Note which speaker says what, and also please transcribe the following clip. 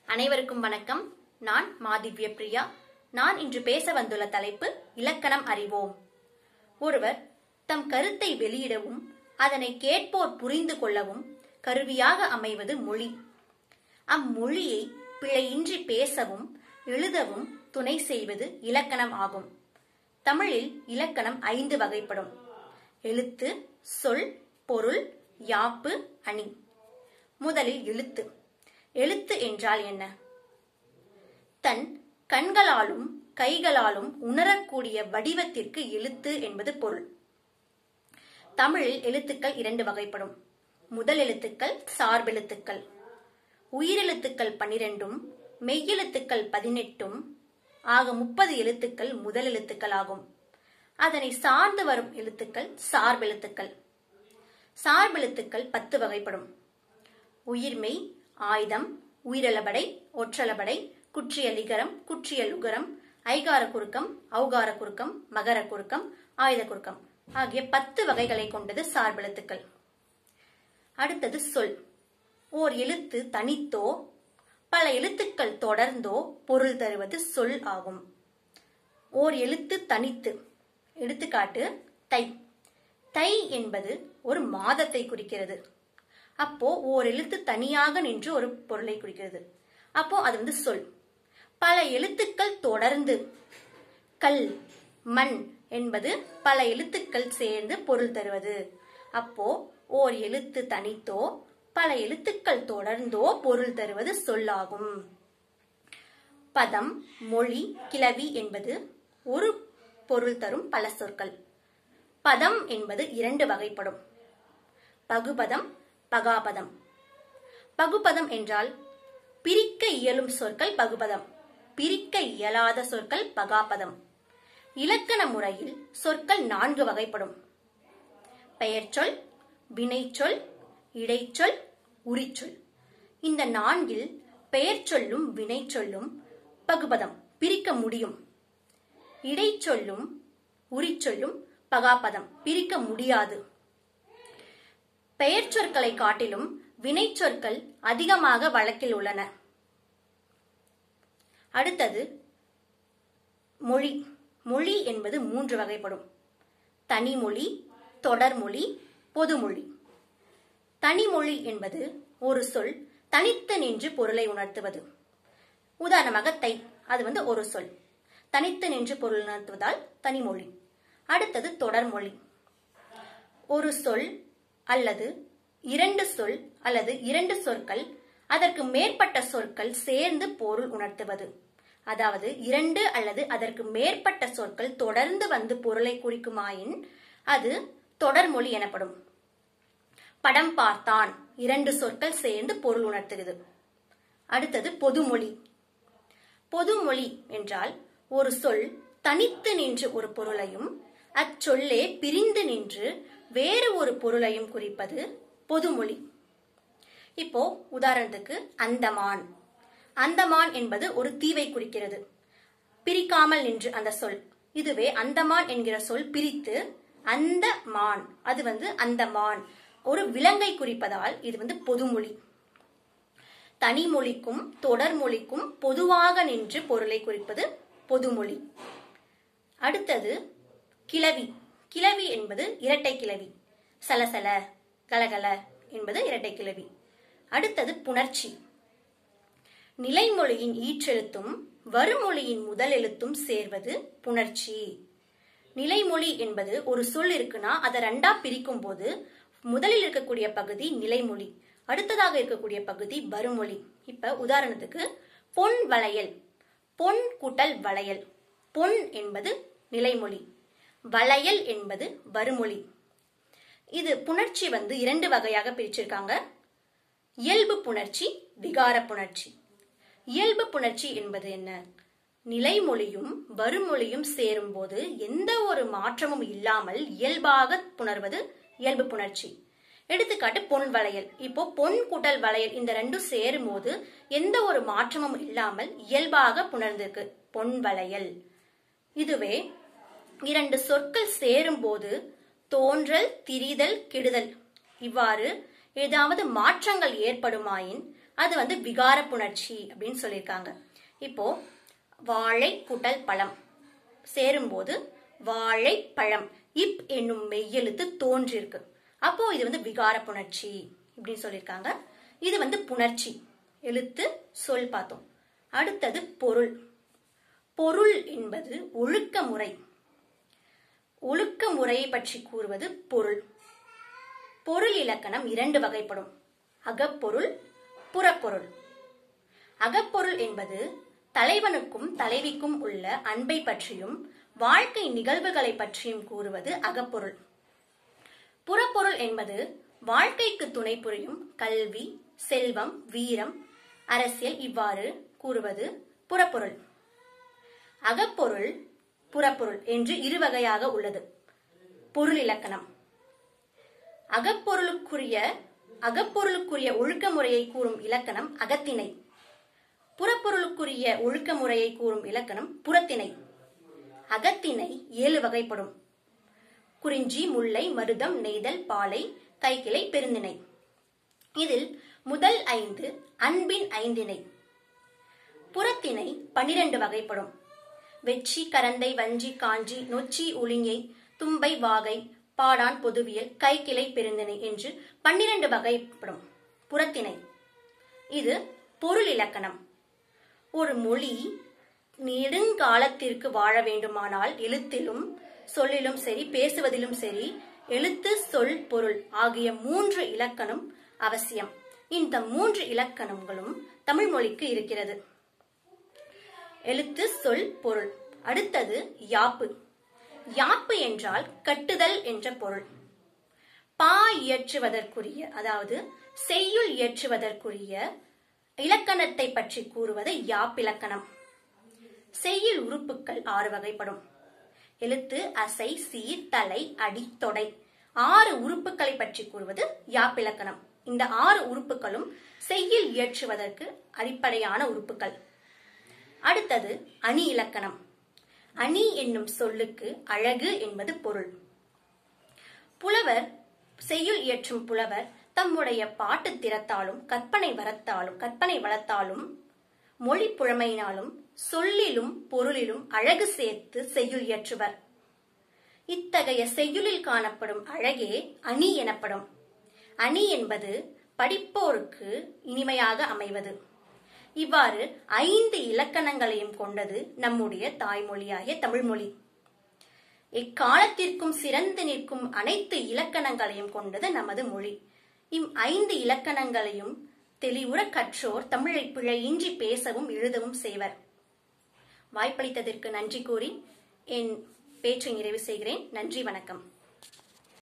Speaker 1: அனைவருக்கும் வணக்கம் நான் மாதிவ்ய பிரியா நான் இன்று பேச வந்துள்ள தலைப்பு இலக்கணம் அறிவோம் ஒருவர் தம் கருத்தை வெளியிடவும் அதனை கேட்போர் புரிந்து கொள்ளவும் கருவியாக அமைவது மொழி அம்மொழியை பிழையின்றி பேசவும் எழுதவும் துணை செய்வது இலக்கணம் ஆகும் தமிழில் இலக்கணம் ஐந்து வகைப்படும் எழுத்து சொல் பொருள் யாப்பு அணி முதலில் எழுத்து எழுத்து என்றால் என்ன தன் கண்களாலும் கைகளாலும் உணரக்கூடிய வடிவத்திற்கு எழுத்து என்பது பொருள் தமிழில் எழுத்துக்கள் இரண்டு வகைப்படும் முதல் எழுத்துக்கள் சார்பெழுத்துக்கள் உயிரெழுத்துக்கள் பனிரெண்டும் மெய்யெழுத்துக்கள் பதினெட்டும் ஆக முப்பது எழுத்துக்கள் முதல் எழுத்துக்கள் ஆகும் அதனை சார்ந்து வரும் எழுத்துக்கள் சார்பெழுத்துக்கள் சார்பெழுத்துக்கள் பத்து வகைப்படும் உயிர்மெய் ஆயுதம் உயிரளபடை ஒற்றளபடை குற்றியலிகரம் குற்றியலுகரம் ஐகார குறுக்கம் ஔகார குறுக்கம் மகர குறுக்கம் ஆயுத குறுக்கம் ஆகிய பத்து வகைகளை கொண்டது சார்பெழுத்துக்கள் அடுத்தது சொல் ஓர் எழுத்து தனித்தோ பல எழுத்துக்கள் தொடர்ந்தோ பொருள் தருவது சொல் ஆகும் ஓர் எழுத்து தனித்து எடுத்துக்காட்டு தை தை என்பது ஒரு மாதத்தை குறிக்கிறது அப்போ ஓர் எழுத்து தனியாக நின்று ஒரு பொருளை குறிக்கிறது அப்போ அது வந்து சொல் பல எழுத்துக்கள் தொடர்ந்து கல் மண் என்பது பல எழுத்துக்கள் சேர்ந்து பொருள் தருவது அப்போ ஓர் எழுத்து தனித்தோ பல எழுத்துக்கள் தொடர்ந்தோ பொருள் தருவது சொல்லாகும் பதம் மொழி கிளவி என்பது ஒரு பொருள் தரும் பல சொற்கள் பதம் என்பது இரண்டு வகைப்படும் பகுபதம் பகாபதம் பகுபதம் என்றால் பிரிக்க இயலும் சொற்கள் பகுபதம் பிரிக்க இயலாத சொற்கள் பகாபதம் இலக்கண முறையில் சொற்கள் நான்கு வகைப்படும் பெயர்ச்சொல் வினைச்சொல் இடைச்சொல் உரிச்சொல் இந்த நான்கில் பெயர்ச்சொல்லும் வினைச்சொல்லும் பகுபதம் பிரிக்க முடியும் இடைச்சொல்லும் உரிச்சொல்லும் பகாபதம் பிரிக்க முடியாது பெயர் சொற்களை காட்டிலும் வினைச்சொற்கள் அதிகமாக வழக்கில் உள்ளன அடுத்தது மொழி மொழி என்பது மூன்று வகைப்படும் தனிமொழி தொடர்மொழி பொதுமொழி தனிமொழி என்பது ஒரு சொல் தனித்து நின்று பொருளை உணர்த்துவது உதாரணமாக தை அது வந்து ஒரு சொல் தனித்து நின்று பொருள் உணர்த்துவதால் தனிமொழி அடுத்தது தொடர்மொழி ஒரு சொல் அல்லது இரண்டு சொல் அல்லது இரண்டு சொற்கள் அதற்கு மேற்பட்ட சொற்கள் சேர்ந்து பொருள் உணர்த்துவது அதாவது இரண்டு அல்லது அதற்கு மேற்பட்ட சொற்கள் தொடர்ந்து வந்து பொருளை குறிக்குமாயின் அது தொடர்மொழி எனப்படும் படம் பார்த்தான் இரண்டு சொற்கள் சேர்ந்து பொருள் உணர்த்துகிறது அடுத்தது பொதுமொழி பொதுமொழி என்றால் ஒரு சொல் தனித்து நின்று ஒரு பொருளையும் அச்சொல்லே பிரிந்து நின்று வேறு ஒரு பொருளையும் குறிப்பது பொதுமொழி இப்போ உதாரணத்துக்கு அந்தமான் அந்தமான் என்பது ஒரு தீவை குறிக்கிறது பிரிக்காமல் நின்று அந்த சொல் இதுவே அந்தமான் என்கிற சொல் பிரித்து அந்த மான் அது வந்து அந்தமான் ஒரு விலங்கை குறிப்பதால் இது வந்து பொதுமொழி தனிமொழிக்கும் தொடர்மொழிக்கும் பொதுவாக நின்று பொருளை குறிப்பது பொதுமொழி அடுத்தது கிளவி கிளவி என்பது இரட்டை கிளவி சலசல கலகல என்பது இரட்டை கிளவி அடுத்தது புணர்ச்சி நிலைமொழியின் ஈற்றெழுத்தும் வருமொழியின் முதல் எழுத்தும் சேர்வது புணர்ச்சி நிலைமொழி என்பது ஒரு சொல் இருக்குன்னா அதை ரெண்டா பிரிக்கும் போது முதலில் இருக்கக்கூடிய பகுதி நிலைமொழி அடுத்ததாக இருக்கக்கூடிய பகுதி வருமொழி இப்ப உதாரணத்துக்கு பொன் வளையல் பொன் கூட்டல் வளையல் பொன் என்பது நிலைமொழி வளையல் என்பது வருமொழி இது புணர்ச்சி வந்து இரண்டு வகையாக பிரிச்சிருக்காங்க இயல்பு புணர்ச்சி விகார புணர்ச்சி இயல்பு புணர்ச்சி என்பது என்ன நிலைமொழியும் வருமொழியும் சேரும் போது எந்த ஒரு மாற்றமும் இல்லாமல் இயல்பாக புணர்வது இயல்பு புணர்ச்சி எடுத்துக்காட்டு பொன் வளையல் இப்போ பொன் கூட்டல் வளையல் இந்த ரெண்டும் சேரும் போது எந்த ஒரு மாற்றமும் இல்லாமல் இயல்பாக புணர்ந்திருக்கு பொன் வளையல் இதுவே இரண்டு சொற்கள் சேரும் போது தோன்றல் திரிதல் கெடுதல் இவ்வாறு ஏதாவது மாற்றங்கள் ஏற்படுமாயின் அது வந்து விகார புணர்ச்சி அப்படின்னு சொல்லியிருக்காங்க இப்போ வாழை கூட்டல் பழம் சேரும்போது வாழைப்பழம் இப் என்னும் மெய்யெழுத்து தோன்றிருக்கு அப்போ இது வந்து விகார புணர்ச்சி இப்படின்னு சொல்லியிருக்காங்க இது வந்து புணர்ச்சி எழுத்து சொல் பார்த்தோம் அடுத்தது பொருள் பொருள் என்பது ஒழுக்க முறை ஒழுக்க முறையை பற்றி கூறுவது பொருள் பொருள் இலக்கணம் இரண்டு வகைப்படும் அகப்பொருள் புறப்பொருள் அகப்பொருள் என்பது தலைவனுக்கும் தலைவிக்கும் உள்ள அன்பை பற்றியும் வாழ்க்கை நிகழ்வுகளை பற்றியும் கூறுவது அகப்பொருள் புறப்பொருள் என்பது வாழ்க்கைக்கு துணை புரியும் கல்வி செல்வம் வீரம் அரசியல் இவ்வாறு கூறுவது புறப்பொருள் அகப்பொருள் புறப்பொருள் என்று இரு வகையாக உள்ளது பொருள் இலக்கணம் அகப்பொருளுக்குரிய அகப்பொருளுக்குரிய ஒழுக்க முறையை கூறும் இலக்கணம் அகத்திணை புறப்பொருளுக்குரிய ஒழுக்க முறையை கூறும் இலக்கணம் புறத்திணை அகத்திணை ஏழு வகைப்படும் குறிஞ்சி முல்லை மருதம் நெய்தல் பாலை கைக்கிளை பெருந்திணை இதில் முதல் ஐந்து அன்பின் ஐந்திணை புறத்திணை பனிரெண்டு வகைப்படும் வெச்சி கரந்தை வஞ்சி காஞ்சி நொச்சி உளிங்கை தும்பை வாகை பாடான் பொதுவியல் கைக்கிளை பெருந்திணை என்று பன்னிரண்டு வகைப்படும் புறத்திணை இது பொருள் இலக்கணம் ஒரு மொழி நெடுங்காலத்திற்கு வாழ வேண்டுமானால் எழுத்திலும் சொல்லிலும் சரி பேசுவதிலும் சரி எழுத்து சொல் பொருள் ஆகிய மூன்று இலக்கணம் அவசியம் இந்த மூன்று இலக்கணங்களும் தமிழ் மொழிக்கு இருக்கிறது எழுத்து சொல் பொருள் அடுத்தது யாப்பு யாப்பு என்றால் கட்டுதல் என்ற பொருள் பா இயற்றுவதற்குரிய அதாவது செய்யுள் இயற்றுவதற்குரிய இலக்கணத்தை பற்றி கூறுவது யாப்பிலக்கணம் செய்யுள் உறுப்புகள் ஆறு வகைப்படும் எழுத்து அசை சீர் தலை அடி தொடை ஆறு உறுப்புகளை பற்றி கூறுவது யாப்பிலக்கணம் இந்த ஆறு உறுப்புகளும் செய்யுள் இயற்றுவதற்கு அடிப்படையான உறுப்புகள் அடுத்தது அணி இலக்கணம் அணி என்னும் சொல்லுக்கு அழகு என்பது பொருள் புலவர் செய்யுள் இயற்றும் புலவர் தம்முடைய பாட்டு திறத்தாலும் கற்பனை வரத்தாலும் கற்பனை வளத்தாலும் மொழி புழமையினாலும் சொல்லிலும் பொருளிலும் அழகு சேர்த்து செய்யுள் இயற்றுவர் இத்தகைய செய்யுளில் காணப்படும் அழகே அணி எனப்படும் அணி என்பது படிப்போருக்கு இனிமையாக அமைவது இவ்வாறு ஐந்து இலக்கணங்களையும் கொண்டது நம்முடைய தாய்மொழியாகிய தமிழ்மொழி எக்காலத்திற்கும் சிறந்து நிற்கும் அனைத்து இலக்கணங்களையும் கொண்டது நமது மொழி இம் ஐந்து இலக்கணங்களையும் தெளிவுற கற்றோர் தமிழை பிழையின்றி பேசவும் எழுதவும் செய்வர் வாய்ப்பளித்ததற்கு நன்றி கூறி என் பேச்சை நிறைவு செய்கிறேன் நன்றி வணக்கம்